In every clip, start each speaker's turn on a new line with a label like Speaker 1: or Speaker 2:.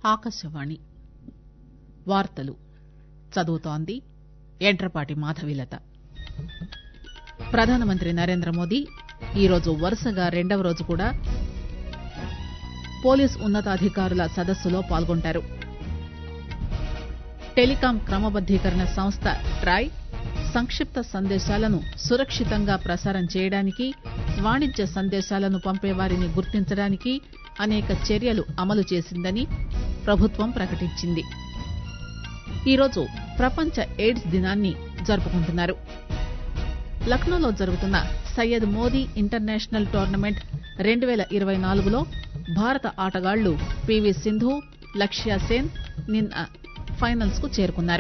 Speaker 1: ఆకాశవాణి వార్తలు చదువుతోంది యంట్రపాటి మాధవీలత ప్రధానమంత్రి నరేంద్రమోదీ ఈరోజు వరుసగా రెండవ రోజు కూడా పోలీస్ ఉన్నతాధికారుల సదస్సులో పాల్గొంటారు టెలికాం క్రమబద్దీకరణ సంస్థ ట్రాయ్ సంక్షిప్త సందేశాలను సురక్షితంగా ప్రసారం చేయడానికి వాణిజ్య సందేశాలను పంపేవారిని గుర్తించడానికి అనేక చర్యలు అమలు చేసిందని ప్రభుత్వం ప్రకటించింది ఈరోజు ప్రపంచ ఎయిడ్స్ దినాన్ని జరుపుకుంటున్నారు లక్నోలో జరుగుతున్న సయ్యద్ మోదీ ఇంటర్నేషనల్ టోర్నమెంట్ రెండు పేల ఇరవై నాలుగులో భారత ఆటగాళ్లు పీవీ సింధు లక్ష్యాసేన్ నిన్న ఫైనల్స్ కు చేరుకున్నారు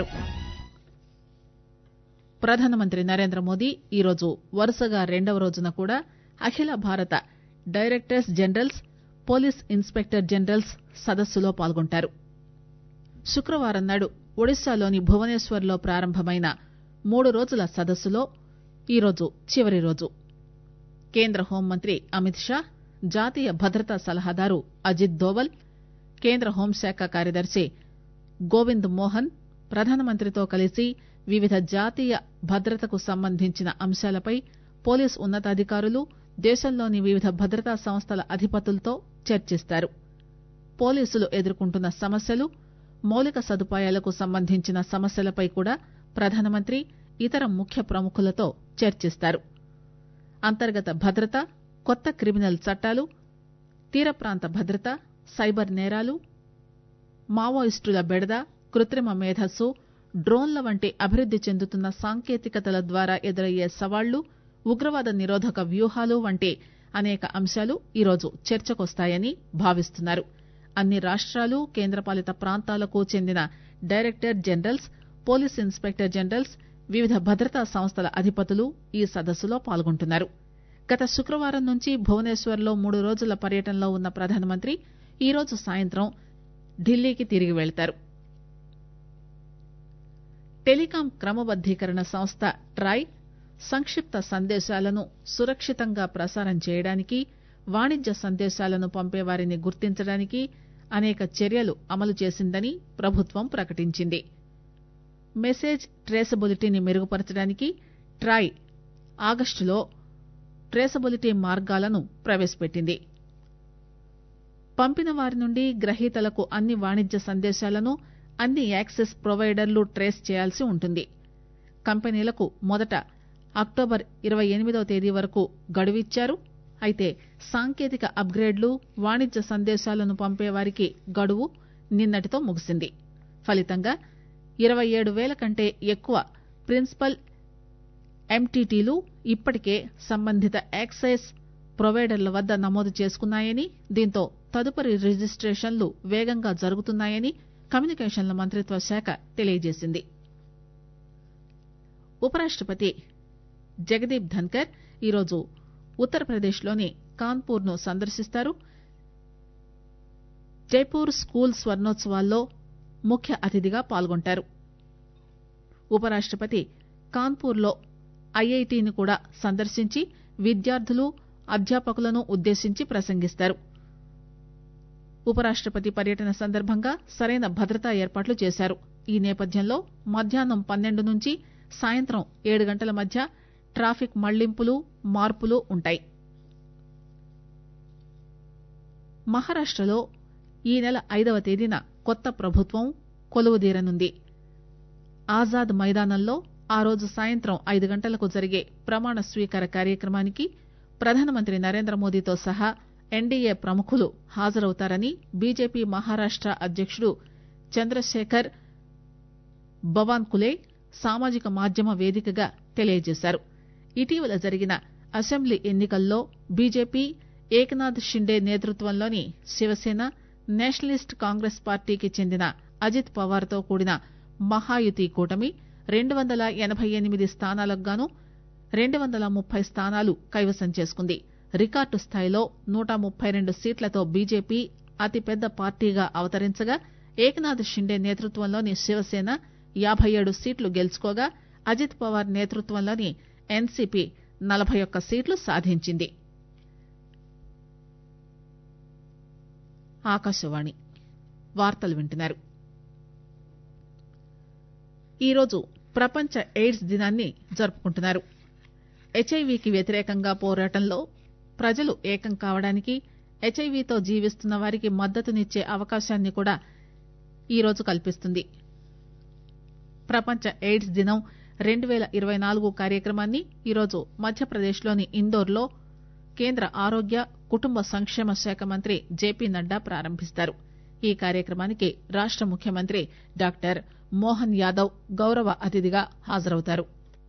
Speaker 1: ప్రధానమంత్రి నరేంద్రమోదీ ఈరోజు వరుసగా రెండవ రోజున కూడా అఖిల భారత directors generals police inspector generals సదస్సులో పాల్గొంటారు శుక్రవారం నాడు ఒడిశాలోని భువనేశ్వర్ లో ప్రారంభమైన మూడు రోజుల సదస్సులో ఈరోజు చివరి రోజు కేంద్ర హోంమంత్రి అమిత్ షా జాతీయ భద్రతా సలహాదారు అజిత్ దోవల్ కేంద్ర హోంశాఖ కార్యదర్శి గోవింద్ మోహన్ ప్రధానమంత్రితో కలిసి వివిధ జాతీయ భద్రతకు సంబంధించిన అంశాలపై పోలీస్ ఉన్నతాధికారులు దేశంలోని వివిధ భద్రతా సంస్థల అధిపతులతో చర్చిస్తారు పోలీసులు ఎదుర్కొంటున్న సమస్యలు మౌలిక సదుపాయాలకు సంబంధించిన సమస్యలపై కూడా ప్రధానమంత్రి ఇతర ముఖ్య ప్రముఖులతో చర్చిస్తారు అంతర్గత భద్రత కొత్త క్రిమినల్ చట్టాలు తీర ప్రాంత భద్రత సైబర్ నేరాలు మావోయిస్టుల బెడద కృత్రిమ మేధస్సు డ్రోన్ల వంటి అభివృద్ది చెందుతున్న సాంకేతికతల ద్వారా ఎదురయ్యే సవాళ్లు ఉగ్రవాద నిరోధక వ్యూహాలు వంటి అనేక అంశాలు ఈరోజు చర్చకొస్తాయని భావిస్తున్నారు అన్ని రాష్టాలు కేంద్రపాలిత ప్రాంతాలకు చెందిన director generals police inspector generals వివిధ భద్రతా సంస్థల అధిపతులు ఈ సదస్సులో పాల్గొంటున్నారు గత శుక్రవారం నుంచి భువనేశ్వర్ లో మూడు రోజుల పర్యటనలో ఉన్న ప్రధానమంత్రి ఈరోజు సాయంత్రం ఢిల్లీకి తిరిగి వెళతారు టెలికాం క్రమబద్దీకరణ సంస్థ ట్రాయ్ సంక్షిప్త సందేశాలను సురక్షితంగా ప్రసారం చేయడానికి వాణిజ్య సందేశాలను పంపేవారిని గుర్తించడానికి అనేక చర్యలు అమలు చేసిందని ప్రభుత్వం ప్రకటించింది మెసేజ్ ట్రేసబిలిటీని మెరుగుపరచడానికి ట్రాయ్ ఆగస్టులో ట్రేసబిలిటీ మార్గాలను ప్రవేశపెట్టింది పంపిన వారి నుండి గ్రహీతలకు అన్ని వాణిజ్య సందేశాలను అన్ని యాక్సెస్ ప్రొవైడర్లు ట్రేస్ చేయాల్సి ఉంటుంది కంపెనీలకు మొదట అక్టోబర్ ఇరవై ఎనిమిదవ తేదీ వరకు గడువిచ్చారు అయితే సాంకేతిక అప్గ్రేడ్లు వాణిజ్య సందేశాలను పంపేవారికి గడువు నిన్నటితో ముగిసింది ఫలితంగా ఇరవై ఏడు పేల కంటే ఎక్కువ ప్రిన్సిపల్ ఎంటీటీలు ఇప్పటికే సంబంధిత యాక్సెస్ ప్రొవైడర్ల వద్ద నమోదు చేసుకున్నాయని దీంతో తదుపరి రిజిస్టేషన్లు వేగంగా జరుగుతున్నాయని కమ్యూనికేషన్ల మంత్రిత్వ శాఖ తెలియజేసింది ఉపరాష్టపతి జగదీప్ ధన్కర్ ఈరోజు ఉత్తరప్రదేశ్ లోని కాన్పూర్ ను సందర్శిస్తారు జైపూర్ స్కూల్ స్వర్ణోత్సవాల్లో ముఖ్య అతిథిగా పాల్గొంటారు ఉపరాష్టపతి కాన్పూర్ లో ఐఐటిని కూడా సందర్శించి విద్యార్థులు అధ్యాపకులను ఉద్దేశించి ప్రసంగిస్తారు ఉపరాష్టపతి పర్యటన సందర్భంగా సరైన భద్రతా ఏర్పాట్లు చేశారు ఈ నేపథ్యంలో మధ్యాహ్నం పన్నెండు నుంచి సాయంత్రం ఏడు గంటల మధ్య ట్రాఫిక్ మళ్లింపులు మార్పులు ఉంటాయి మహారాష్టలో ఈ నెల ఐదవ తేదీన కొత్త ప్రభుత్వం కొలువుదీరనుంది ఆజాద్ మైదానంలో ఆ రోజు సాయంత్రం ఐదు గంటలకు జరిగే ప్రమాణ స్వీకార కార్యక్రమానికి ప్రధానమంత్రి నరేంద్రమోదీతో సహా ఎన్డీఏ ప్రముఖులు హాజరవుతారని బీజేపీ మహారాష్ట అధ్యకుడు చంద్రశేఖర్ బవాన్కులే సామాజిక మాధ్యమ వేదికగా తెలియజేశారు ఇటీవల జరిగిన అసెంబ్లీ ఎన్నికల్లో బీజేపీ ఏకనాథ్ షిండే నేతృత్వంలోని శివసేన నేషనలిస్ట్ కాంగ్రెస్ పార్టీకి చెందిన అజిత్ పవార్ తో కూడిన మహాయుతి కూటమి రెండు వందల ఎనబై ఎనిమిది స్థానాలకు గాను రెండు వందల ముప్పై స్థానాలు కైవసం చేసుకుంది రికార్డు స్థాయిలో నూట ముప్పై రెండు సీట్లతో బీజేపీ అతిపెద్ద పార్టీగా అవతరించగా ఏకనాథ్ షిండే నేతృత్వంలోని శివసేన యాబై ఏడు సీట్లు గెలుచుకోగా అజిత్ పవార్ నేతృత్వంలోని ఎన్సీపీ నలభై ఒక్క సీట్లు సాధించింది ఆకాశవాణి వార్తలు వింటున్నారు ఈరోజు ప్రపంచ ఎయిడ్స్ దినాన్ని జరుపుకుంటున్నారు హెచ్ఐవికి వ్యతిరేకంగా పోరాటంలో ప్రజలు ఏకం కావడానికి హెచ్ఐవితో జీవిస్తున్న వారికి మద్దతునిచ్చే అవకాశాన్ని కూడా ఈరోజు కల్పిస్తుంది ప్రపంచ ఎయిడ్స్ దినం రెండు పేల ఇరవై నాలుగు కార్యక్రమాన్ని ఈరోజు మధ్యప్రదేశ్లోని ఇందోర్లో కేంద్ర ఆరోగ్య కుటుంబ సంక్షేమ శాఖ మంత్రి జేపీ నడ్డా ప్రారంభిస్తారు ఈ కార్యక్రమానికి రాష్ట ముఖ్యమంత్రి డాక్టర్ మోహన్ యాదవ్ గౌరవ అతిథిగా హాజరవుతారు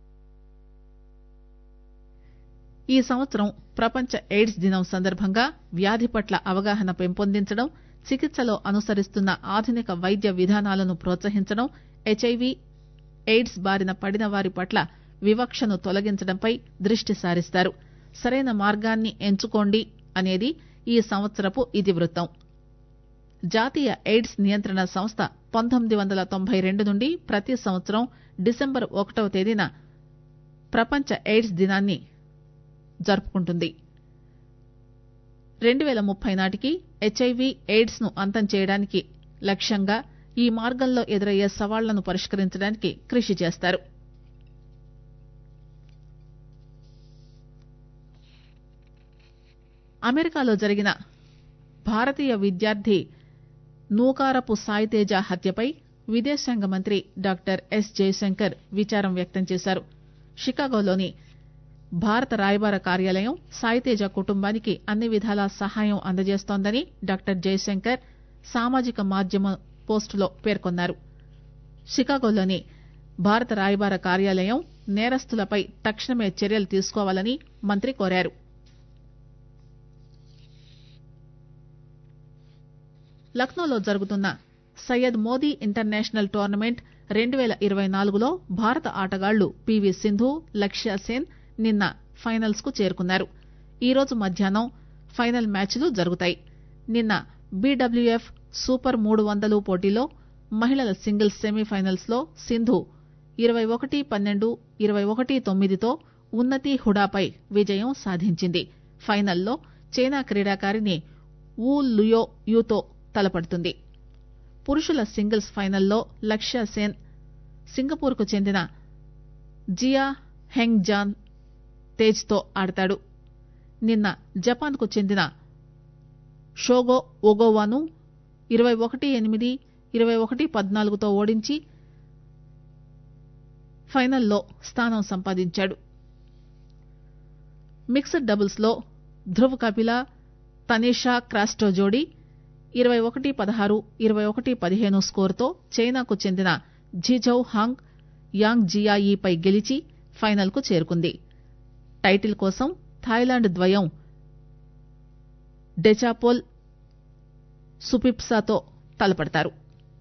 Speaker 1: ఈ సంవత్సరం ప్రపంచ ఎయిడ్స్ దినం సందర్భంగా వ్యాధి పట్ల అవగాహన పెంపొందించడం చికిత్సలో అనుసరిస్తున్న ఆధునిక వైద్య విధానాలను ప్రోత్సహించడం హెచ్ఐవి ఎయిడ్స్ బారిన పడిన వారి పట్ల వివక్షను తొలగించడంపై దృష్టి సారిస్తారు సరైన మార్గాన్ని ఎంచుకోండి అనేది ఈ సంవత్సరపు ఇతివృత్తం జాతీయ ఎయిడ్స్ నియంత్రణ సంస్థ పంతొమ్మిది వందల తొంభై రెండు నుండి ప్రతి సంవత్సరం డిసెంబర్ ఒకటవ తేదీన ప్రపంచ ఎయిడ్స్ దినాన్ని జరుపుకుంటుంది రెండు పేల ముప్పై నాటికి హెచ్ఐవి ఎయిడ్స్ ను అంతం చేయడానికి లక్ష్యంగా ఈ మార్గంలో ఎదురయ్యే సవాళ్లను పరిష్కరించడానికి కృషి చేస్తారు అమెరికాలో జరిగిన భారతీయ విద్యార్థి నూకారపు సాయితేజ హత్యపై విదేశాంగ మంత్రి డాక్టర్ ఎస్ జయశంకర్ విచారం వ్యక్తం చేశారు షికాగోలోని భారత రాయబార కార్యాలయం సాయితేజ కుటుంబానికి అన్ని విధాలా సహాయం అందజేస్తోందని డాక్టర్ జయశంకర్ సామాజిక మాధ్యమ పోస్టులో పేర్కొన్నారు షికాగోలోని భారత రాయబార కార్యాలయం నేరస్తులపై తక్షణమే చర్యలు తీసుకోవాలని మంత్రి కోరారు లక్నోలో జరుగుతున్న సయ్యద్ మోదీ ఇంటర్నేషనల్ టోర్నమెంట్ రెండు పేల ఇరవై నాలుగులో భారత ఆటగాళ్లు పీవీ సింధు లక్ష్య సేన్ నిన్న ఫైనల్స్ కు చేరుకున్నారు ఈరోజు మధ్యాహ్నం ఫైనల్ మ్యాచ్లు జరుగుతాయి నిన్న బీడబ్ల్యూఎఫ్ సూపర్ మూడు వందలు పోటీలో మహిళల సింగిల్స్ సెమీఫైనల్స్ లో సింధు ఇరవై ఒకటి పన్నెండు ఇరవై ఒకటి తొమ్మిదితో ఉన్నతి హుడాపై విజయం సాధించింది ఫైనల్లో చైనా క్రీడాకారిణి వూ లుయో యూతో తలపడుతుంది పురుషుల సింగిల్స్ ఫైనల్లో లక్ష్య సేన్ సింగపూర్ కు చెందిన జియా హెంగ్ జాన్ తేజ్ తో ఆడతాడు నిన్న జపాన్ కు చెందిన షోగో ఒగోవాను ఇరవై ఒకటి ఎనిమిది ఇరవై ఒకటి పద్నాలుగుతో ఓడించి ఫైనల్లో స్థానం సంపాదించాడు మిక్స్డ్ డబుల్స్ లో ధ్రువ్ కపిల తనీషా క్రాస్టో జోడీ ఇరవై ఒకటి పదహారు ఇరవై ఒకటి పదిహేను స్కోరుతో చైనాకు చెందిన ఝిఝౌ హాంగ్ యాంగ్ జియాయీపై గెలిచి ఫైనల్ కు చేరుకుంది టైటిల్ కోసం థాయిలాండ్ ద్వయం డెచాపోల్ సుపిప్సాతో తలపడతారు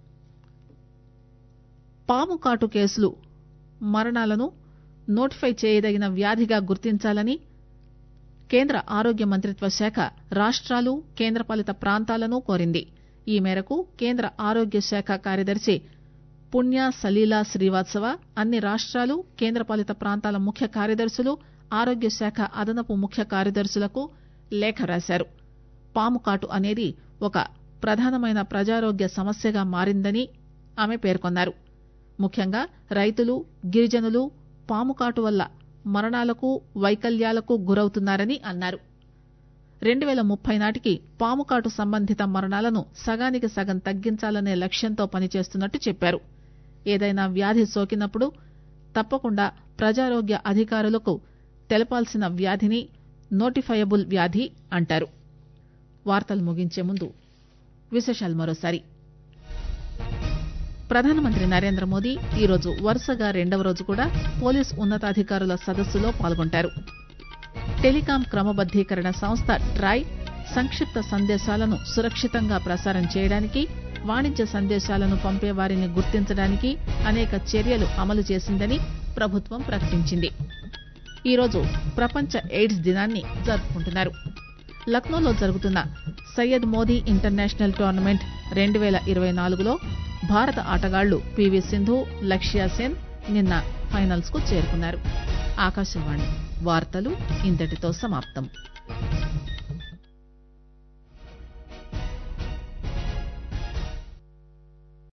Speaker 1: పాము కాటు కేసులు మరణాలను నోటిఫై చేయదగిన వ్యాధిగా గుర్తించాలని కేంద్ర ఆరోగ్య మంత్రిత్వ శాఖ రాష్ట్రాలు కేంద్రపాలిత ప్రాంతాలను కోరింది ఈ మేరకు కేంద్ర ఆరోగ్య శాఖ కార్యదర్శి పుణ్య సలీలా శ్రీవాత్సవ అన్ని రాష్ట్రాలు కేంద్రపాలిత ప్రాంతాల ముఖ్య కార్యదర్శులు ఆరోగ్య శాఖ అదనపు ముఖ్య కార్యదర్శులకు లేఖ రాశారు పాము కాటు అనేది ఒక ప్రధానమైన ప్రజారోగ్య సమస్యగా మారిందని ఆమె పేర్కొన్నారు ముఖ్యంగా రైతులు గిరిజనులు పాము కాటు వల్ల మరణాలకు వైకల్యాలకు గురవుతున్నారని అన్నారు రెండు పేల ముప్పై నాటికి పాము కాటు సంబంధిత మరణాలను సగానికి సగం తగ్గించాలనే లక్ష్యంతో పనిచేస్తున్నట్టు చెప్పారు ఏదైనా వ్యాధి సోకినప్పుడు తప్పకుండా ప్రజారోగ్య అధికారులకు తెలపాల్సిన వ్యాధిని నోటిఫయబుల్ వ్యాధి అంటారు వార్తలు ముగించే ముందు విశేషాలు మరోసారి ప్రధానమంత్రి నరేంద్ర మోదీ ఈరోజు వరుసగా రెండవ రోజు కూడా పోలీస్ ఉన్నతాధికారుల సదస్సులో పాల్గొంటారు టెలికాం క్రమబద్దీకరణ సంస్థ ట్రాయ్ సంక్షిప్త సందేశాలను సురక్షితంగా ప్రసారం చేయడానికి వాణిజ్య సందేశాలను పంపే వారిని గుర్తించడానికి అనేక చర్యలు అమలు చేసిందని ప్రభుత్వం ప్రకటించింది ఈరోజు ప్రపంచ ఎయిడ్స్ దినాన్ని జరుపుకుంటున్నారు లక్నోలో జరుగుతున్న సయ్యద్ మోదీ ఇంటర్నేషనల్ టోర్నమెంట్ రెండు వేల ఇరవై నాలుగులో భారత ఆటగాళ్లు పివి సింధు లక్ష్య సేన్ నిన్న ఫైనల్స్ కు చేరుకున్నారు ఆకాశవాణి వార్తలు ఇంతటితో సమాప్తం